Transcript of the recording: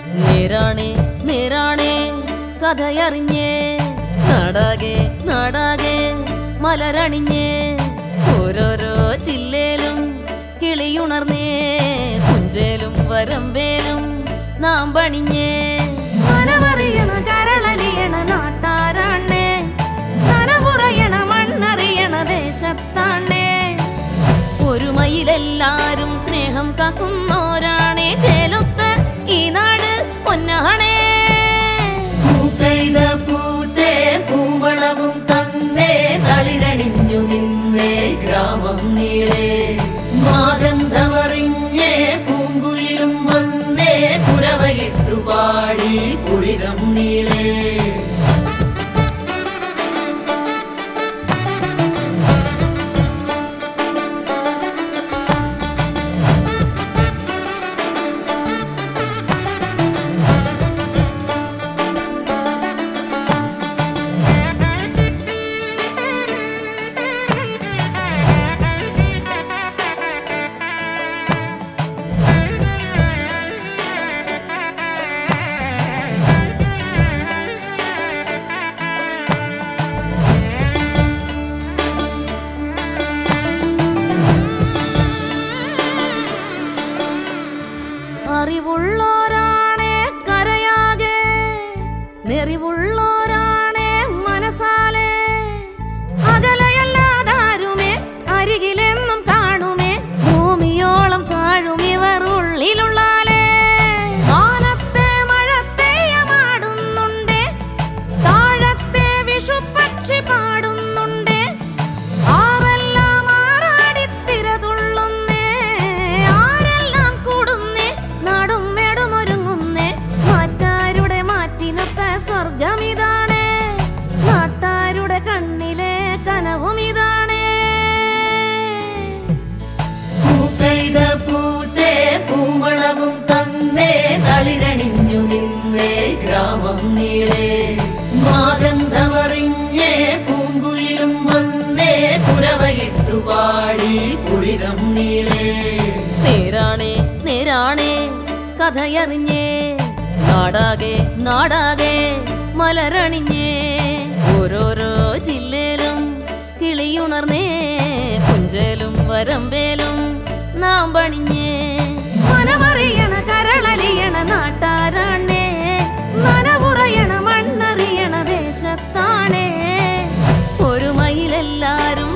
നേരാണേ നേരാണേ കഥയറിഞ്ഞേ നാടാകെ നാടാകെ മലരണിഞ്ഞേ ഓരോരോ ജില്ലേലും കിളിയുണർന്നേ പുഞ്ചേലും വരമ്പേലും നാം പണിഞ്ഞേ മനമറിയണ കരളലിയണ നാട്ടാരാണേ നനപുറയണ മണ്ണറിയണ ദേശത്താണേ ഒരു മയിലെല്ലാരും സ്നേഹം കാക്കുന്നോരാണേ ചേലൊത്ത് ഈ നാട് പൊന്നാണേ പൂക്കൈത പൂത്തേ പൂമണവും തന്നേ തളിരണിഞ്ഞു നിന്നേ ഗ്രാമം നീളേ മാഗന്ധമറിഞ്ഞേ പൂങ്കുയിലും വന്നേ കുരവയിട്ടു പാടി കുളിരം നീളേ അറിവുള്ളോരാണേ കരയാകെ നെറിവുള്ളോരാണേ മനസാലേ അകലയല്ലാതാരുമേ അരികിലെന്നും കാണുമേ ഭൂമിയോളം താഴും ഇവർ ഉള്ളിലുള്ളാലേ വാനത്തെ മഴത്തെയ്യമാടുന്നുണ്ടേ താഴത്തെ വിഷുപക്ഷി പാടുന്നുണ്ടേ ആരെല്ലാം ആറാടിത്തിര തുള്ളുന്നേ ആരെല്ലാം കൂടുന്നേ നാടും മേടുമൊരുങ്ങുന്നേ മാറ്റാരുടെ മാറ്റിനൊത്ത സ്വർഗമിതാണേ നാട്ടാരുടെ കണ്ണിലെ കനവും ഇതാണേ പൂക്കൈത പൂത്തേ പൂമണവും തന്നേ തളിരണിഞ്ഞു നിന്നേ ഗ്രാമം നീളേ മാഗന്ധമറിഞ്ഞേ പൂങ്കുയിലും വന്നേ കുരവയിട്ടു പാടി കുളിരം നീളേ നേരാണേ നേരാണേ കഥയറിഞ്ഞേ നാടാകെ നാടാകെ മലരണിഞ്ഞേ ഓരോരോ ജില്ലേലും കിളിയുണർന്നേ പുഞ്ചേലും വരമ്പേലും നാം പണിഞ്ഞേ മനമറിയണ കരളലിയണ നാട്ടാരാണേ നനപുറയണ മണ്ണറിയണ ദേശത്താണേ ഒരു മയിലെല്ലാരും